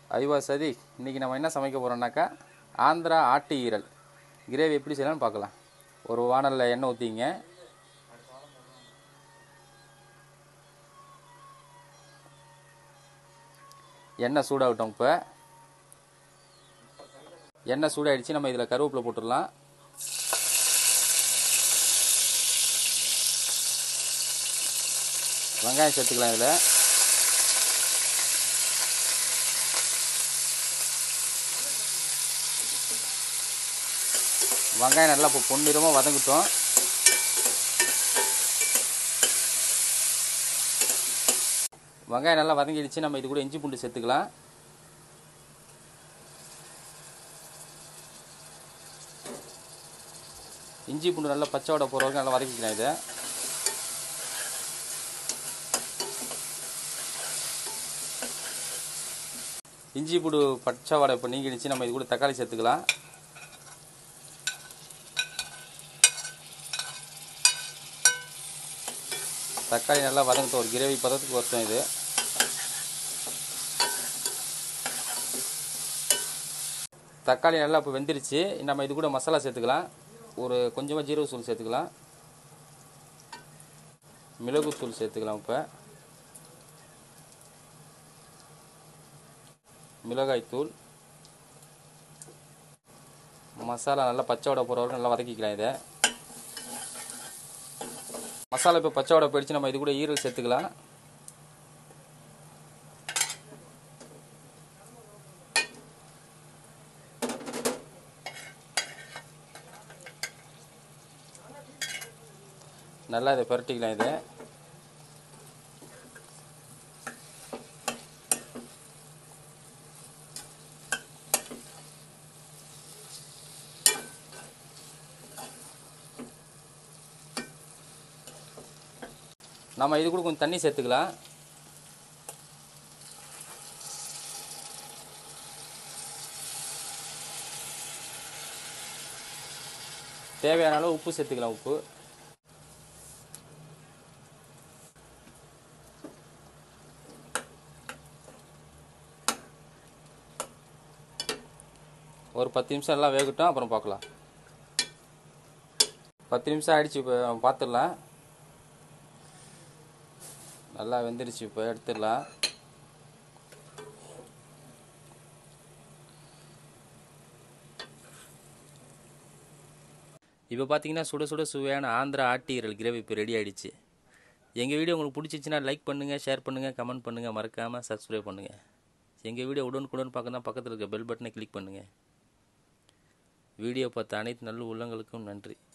ஐவா சதி இன்றைக்கி நம்ம என்ன சமைக்க போகிறோம்னாக்கா ஆந்திரா ஆட்டு ஈரல் கிரேவி எப்படி செய்யலாம்னு பார்க்கலாம் ஒரு வானலில் எண்ணெய் ஊற்றிங்க எண்ணெய் சூடாகட்டும் இப்போ எண்ணெய் சூடாயிடுச்சு நம்ம இதில் கருவேப்பிலை போட்டுடலாம் வெங்காயம் சேர்த்துக்கலாம் இதில் வெங்காயம் நல்லா இப்போ பொன்னிறமாக வதங்கிட்டோம் வெங்காயம் நல்லா வதங்கிடுச்சு நம்ம இது கூட இஞ்சி பூண்டு சேர்த்துக்கலாம் இஞ்சி பூண்டு நல்லா பச்சை வடை போகிற வரைக்கும் நல்லா வதக்கிக்கலாம் இதை இஞ்சி பூண்டு பச்சை வடை இப்போ நீங்கிடுச்சு நம்ம இது கூட தக்காளி சேர்த்துக்கலாம் தக்காளி நல்லா வதங்கட்டும் ஒரு கிரேவி பதத்துக்கு வரட்டும் இது தக்காளி நல்லா இப்போ வெந்துருச்சு நம்ம இது கூட மசாலா சேர்த்துக்கலாம் ஒரு கொஞ்சமாக ஜீரக தூள் சேர்த்துக்கலாம் மிளகுத்தூள் சேர்த்துக்கலாம் இப்போ மிளகாய்த்தூள் மசாலா நல்லா பச்சை வடை போகிற வரைக்கும் நல்லா வதக்கிக்கலாம் இதை மசாலா இப்போ பச்சை வடை போயிடுச்சு நம்ம இது கூட ஈரல் சேர்த்துக்கலாம் நல்லா இதை பரட்டிக்கலாம் இதை நம்ம இது கூட கொஞ்சம் தண்ணி சேர்த்துக்கலாம் தேவையான அளவு உப்பு சேர்த்துக்கலாம் உப்பு ஒரு பத்து நிமிஷம் எல்லாம் வேகட்டும் அப்புறம் பார்க்கலாம் பத்து நிமிஷம் ஆயிடுச்சு இப்போ பார்த்துடலாம் நல்லா வெந்துருச்சு இப்போ எடுத்துடலாம் இப்போ பார்த்தீங்கன்னா சுட சுட சுவையான ஆந்திரா ஆட்டு ஈரல் கிரேவி இப்போ ரெடி ஆகிடுச்சு எங்கள் வீடியோ உங்களுக்கு பிடிச்சிச்சின்னா லைக் பண்ணுங்கள் ஷேர் பண்ணுங்கள் கமெண்ட் பண்ணுங்கள் மறக்காமல் சப்ஸ்கிரைப் பண்ணுங்கள் எங்கள் வீடியோ உடனுக்குடன் பார்க்க பக்கத்தில் இருக்க பெல் பட்டனை கிளிக் பண்ணுங்கள் வீடியோ பார்த்த அனைத்து நல்ல உள்ளங்களுக்கும் நன்றி